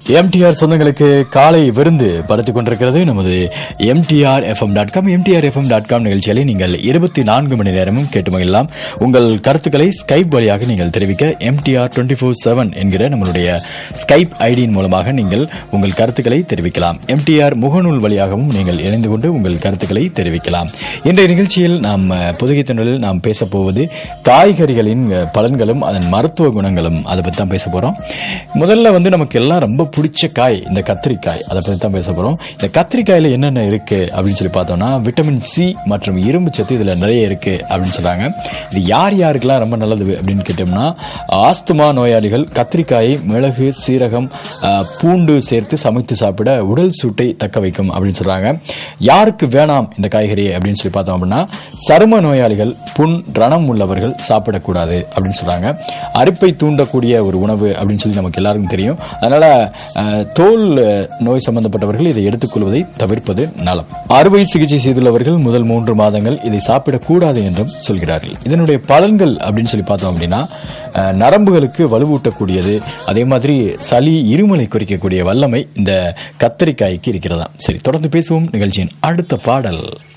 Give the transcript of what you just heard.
MTR சொந்தங்களுக்கு காலை விருந்து படுத்திக் கொண்டிருக்கிறது நமது MTR FM dot com MTR FM dot com நிகழ்ச்சிகளை நீங்கள் இருபத்தி நான்கு மணி நேரமும் கேட்டு மகிழலாம் உங்கள் கருத்துக்களை ஸ்கைப் வழியாக நீங்கள் தெரிவிக்க எம்டிஆர் டுவெண்ட்டி ஃபோர் செவன் என்கிற நம்மளுடைய ஸ்கைப் ஐடியின் மூலமாக நீங்கள் உங்கள் கருத்துக்களை தெரிவிக்கலாம் எம்டிஆர் முகநூல் வழியாகவும் நீங்கள் இணைந்து கொண்டு உங்கள் கருத்துக்களை தெரிவிக்கலாம் இன்றைய நிகழ்ச்சியில் நாம் அஹ், புதுகை திணறலில் நாம் பேச போவது காய்கறிகளின் அஹ், பலன்களும் அதன் மருத்துவ குணங்களும் அதை பற்றி தான் பேச போறோம் முதல்ல வந்து நமக்கு எல்லாம் ரொம்ப பிடிச்ச காய் இந்த கத்திரிக்காய் அதை பற்றி தான் பேச போறோம் இந்த கத்திரிக்காயில என்னென்ன இருக்கு அப்படின்னு சொல்லி பார்த்தோம்னா விட்டமின் சி மற்றும் இரும்பு சத்து இதுல நிறைய இருக்கு அப்படின்னு சொல்றாங்க இது யார் யாருக்கெல்லாம் ரொம்ப நல்லது அப்படின்னு கேட்டோம்னா ஆஸ்துமா நோயாளிகள் கத்திரிக்காயை மிளகு சீரகம் அஹ், பூண்டு சேர்த்து சமைத்து சாப்பிட உடல் சூட்டை தக்க வைக்கும் அப்படின்னு சொல்றாங்க யாருக்கு வேணாம் இந்த காய்கறி அப்படின்னு சொல்லி பார்த்தோம் அப்படின்னா சரும நோயாளிகள் புண் ரணம் உள்ளவர்கள் சாப்பிடக்கூடாது அப்படின்னு சொல்றாங்க அரிப்பை தூண்டக்கூடிய ஒரு உணவு அப்படின்னு சொல்லி நமக்கு எல்லாருக்கும் தெரியும் அதனால அஹ், தோல் அஹ், நோய் சம்பந்தப்பட்டவர்கள் இதை எடுத்துக்கொள்வதை தவிர்ப்பது நலம் அறுவை சிகிச்சை செய்துள்ளவர்கள் முதல் மூன்று மாதங்கள் இதை சாப்பிடக்கூடாது என்றும் சொல்கிறார்கள் இதனுடைய பலன்கள் அப்படின்னு சொல்லி பார்த்தோம் அப்படின்னா அஹ், நரம்புகளுக்கு வலுவூட்டக்கூடியது அதே மாதிரி சளி இருமலை குறைக்கக்கூடிய வல்லமை இந்த கத்தரிக்காய்க்கு இருக்கிறதா சரி தொடர்ந்து பேசுவோம் நிகழ்ச்சியின் அடுத்த பாடல்